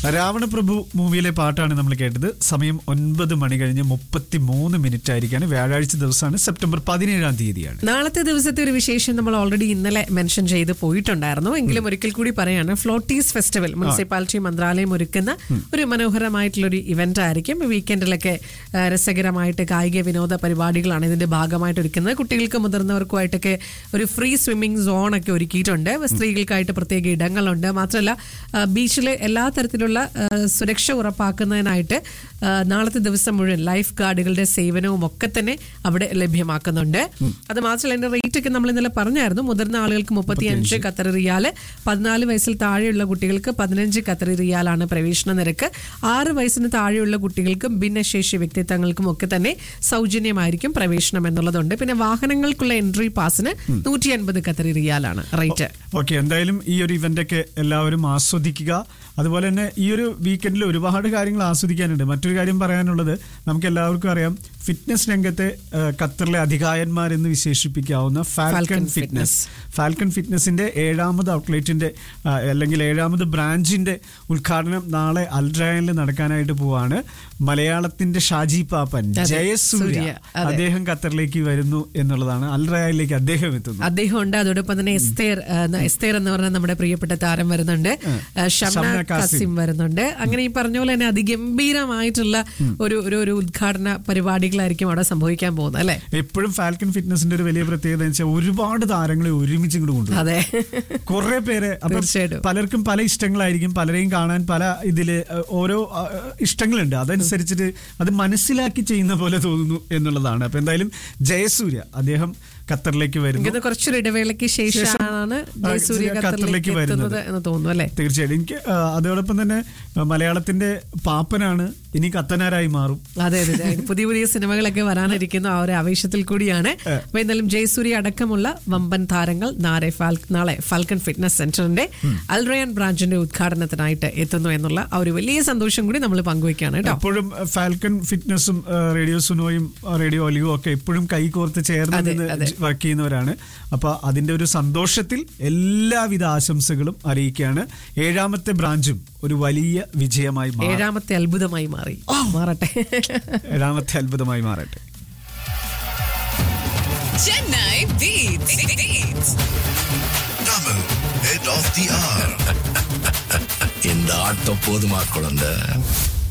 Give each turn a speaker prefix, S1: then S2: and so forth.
S1: രാവണപ്രഭു മൂവിയിലെ പാട്ടാണ് നമ്മൾ കേട്ടത് സമയം ഒൻപത് മണി കഴിഞ്ഞ് മുപ്പത്തി മൂന്ന് മിനിറ്റ് ആയിരിക്കാണ് വ്യാഴാഴ്ച ദിവസമാണ് സെപ്റ്റംബർ പതിനേഴാം തീയതിയാണ്
S2: നാളത്തെ ദിവസത്തെ ഒരു വിശേഷം നമ്മൾ ഓൾറെഡി ഇന്നലെ മെൻഷൻ ചെയ്ത് പോയിട്ടുണ്ടായിരുന്നു എങ്കിലും ഒരിക്കൽ കൂടി പറയാണ് ഫ്ലോട്ടീസ് ഫെസ്റ്റിവൽ മുനിസിപ്പാലിറ്റി മന്ത്രാലയം ഒരുക്കുന്ന ഒരു മനോഹരമായിട്ടുള്ള ഒരു ഇവന്റ് ആയിരിക്കും വീക്കെൻഡിലൊക്കെ ആ, രസകരമായിട്ട് കായിക വിനോദ പരിപാടികളാണ് ഇതിന്റെ ഭാഗമായിട്ട് ഒരുക്കുന്നത് കുട്ടികൾക്ക് മുതിർന്നവർക്കുമായിട്ടൊക്കെ ഒരു ഫ്രീ സ്വിമ്മിംഗ് സോൺ ഒക്കെ ഒരുക്കിയിട്ടുണ്ട് സ്ത്രീകൾക്കായിട്ട് പ്രത്യേക ഇടങ്ങളുണ്ട് മാത്രമല്ല ആ, ബീച്ചിലെ എല്ലാ തരത്തിലുള്ള ആ, സുരക്ഷ ഉറപ്പാക്കുന്നതിനായിട്ട് ആ, നാളത്തെ ദിവസം മുഴുവൻ ലൈഫ് ഗാർഡുകളുടെ സേവനവും ഒക്കെ തന്നെ അവിടെ ലഭ്യമാക്കുന്നുണ്ട് അത് മാത്രമല്ല അതിന്റെ റേറ്റ് ഒക്കെ നമ്മൾ ഇന്നലെ പറഞ്ഞായിരുന്നു മുതിർന്ന ആളുകൾക്ക് മുപ്പത്തിയഞ്ച് ഖത്തർ റിയാല് പതിനാല് വയസ്സിൽ താഴെയുള്ള കുട്ടികൾക്ക് പതിനഞ്ച് ഖത്തർ റിയാലാണ് പ്രവേശന നിരക്ക് ആറ് വയസ്സിന് താഴെയുള്ള കുട്ടികൾക്കും ഭിന്നശേഷി വ്യക്തിത്വങ്ങൾക്കും ഒക്കെ തന്നെ സൗജന്യമായിരിക്കും പ്രവേശനം എന്നുള്ളതുണ്ട് പിന്നെ വാഹനങ്ങൾക്കുള്ള എൻട്രി പാസിന് നൂറ്റി അൻപത് ഖത്തർ റിയാലാണ് റേറ്റ്
S1: ഓക്കെ എന്തായാലും ഈ ഒരു ഇവന്റ് ഒക്കെ എല്ലാവരും ആസ്വദിക്കുക അതുപോലെ തന്നെ ഈ ഒരു വീക്കെൻഡിൽ ഒരുപാട് കാര്യങ്ങൾ ആസ്വദിക്കാനുണ്ട് മറ്റൊരു കാര്യം പറയാനുള്ളത് നമുക്ക് എല്ലാവർക്കും അറിയാം ഫിറ്റ്നസ് രംഗത്തെ ആ, ഖത്തറിലെ അധികായന്മാരെന്ന് വിശേഷിപ്പിക്കാവുന്ന ഫാൽക്കൺ
S2: Falcon
S1: ഫിറ്റ്നസ് ഫാൽക്കൺ ഫിറ്റ്നസിന്റെ ഏഴാമത് ഔട്ട്ലെറ്റിന്റെ ആ, അല്ലെങ്കിൽ ഏഴാമത് ബ്രാഞ്ചിന്റെ ഉദ്ഘാടനം നാളെ അൽഡ്രയനിൽ നടക്കാനായിട്ട് പോവാണ് മലയാളത്തിന്റെ ഷാജി പാപ്പൻ
S2: അതെ,
S1: ജയസൂര്യ
S2: സൂര്യ, അതെ.
S1: അദ്ദേഹം ഖത്തറിലേക്ക് വരുന്നു എന്നുള്ളതാണ് അൽഡ്രയനിലേക്ക് അദ്ദേഹം എത്തുന്നു
S2: അദ്ദേഹം ഉണ്ട് അതോടൊപ്പം തന്നെ എസ്തേർ ആ, ന- എസ്തേർ എന്ന് പറഞ്ഞ നമ്മുടെ പ്രിയപ്പെട്ട താരം വരുന്നുണ്ട് ആ, ഷംന
S1: ഷംന കാസിം.
S2: കാസിം വരുന്നുണ്ട് അങ്ങനെ ഈ പറഞ്ഞ പോലെ തന്നെ അതിഗംഭീരമായിട്ടുള്ള ഒരു ഒരു ഒരു ഉദ്ഘാടന പരിപാടികളായിരിക്കും അവിടെ സംഭവിക്കാൻ പോകുന്നത് അല്ലെ
S1: എപ്പോഴും ഫാൽക്കൺ ഫിറ്റ്നസിന്റെ ഒരു വലിയ പ്രത്യേകത എന്ന് വെച്ചാൽ ഒരുപാട് താരങ്ങളെ ഒരുമിച്ച് ഇങ്ങോട്ട് കൊണ്ടുപോകും
S2: അതെ
S1: കുറെ പേര് അപ്പം
S2: തീർച്ചയായിട്ടും.
S1: പലർക്കും പല ഇഷ്ടങ്ങളായിരിക്കും പലരെയും കാണാൻ പല ഇതില് അഹ്, ഓരോ അഹ്, ഇഷ്ടങ്ങളുണ്ട് അതനുസരിച്ചിട്ട് അത് മനസ്സിലാക്കി ചെയ്യുന്ന പോലെ തോന്നുന്നു എന്നുള്ളതാണ് അപ്പൊ എന്തായാലും ജയസൂര്യ അദ്ദേഹം ഖത്തറിലേക്ക് വരുന്നു
S2: എനിക്കത് കുറച്ചൊരു ഇടവേളയ്ക്ക് ശേഷമാണ്
S1: ആ,
S2: ജയസൂര്യ
S1: ഖത്തറിലേക്ക്
S2: ഖത്തറിലേക്ക്
S1: വരുന്നത്.
S2: എത്തുന്നത് എന്ന് തോന്നുന്നു അല്ലെ
S1: തീർച്ചയായിട്ടും എനിക്ക് ആ, അതോടൊപ്പം തന്നെ ആ, മലയാളത്തിന്റെ പാപ്പനാണ് ഇനി കത്തനാരായി മാറും
S2: അതെ അതെ അതെ. പുതിയ പുതിയ സിനിമകളൊക്കെ വരാനിരിക്കുന്ന ആ ഒരു ആവേശത്തിൽ കൂടിയാണ് അപ്പൊ എന്തായാലും ജയസൂര്യ അടക്കമുള്ള വമ്പൻ താരങ്ങൾ നാളെ ഫാൽ- നാളെ ഫാൽക്കൺ ഫിറ്റ്നസ് സെന്ററിന്റെ അൽറയൻ ബ്രാഞ്ചിന്റെ ഉദ്ഘാടനത്തിനായിട്ട് എത്തുന്നു എന്നുള്ള ആ ഒരു വലിയ സന്തോഷം കൂടി നമ്മൾ പങ്കുവയ്ക്കുകയാണ് കേട്ടോ
S1: എപ്പോഴും ഫാൽക്കൺ ഫിറ്റ്നസും ആ, റേഡിയോ സുനോയും ആ, റേഡിയോ ഒലിവും ഒക്കെ എപ്പോഴും കൈകോർത്ത് ചേർന്ന്
S2: അതെ,
S1: നിന്ന്
S2: അതെ.
S1: വർക്ക് ചെയ്യുന്നവരാണ് അപ്പൊ അതിന്റെ ഒരു സന്തോഷത്തിൽ എല്ലാവിധ ആശംസകളും അറിയിക്കുകയാണ് ഏഴാമത്തെ ബ്രാഞ്ചും ഒരു വലിയ വിജയമായി മാറും
S2: ഏഴാമത്തെ അത്ഭുതമായി മാറി മാറട്ടെ
S1: ഏഴാമത്തെ അത്ഭുതമായി മാറട്ടെ
S3: Chennai Beats. Beats.
S4: Double head of the hour.
S5: இந்த ஆட்டம் போதுமா குழந்தை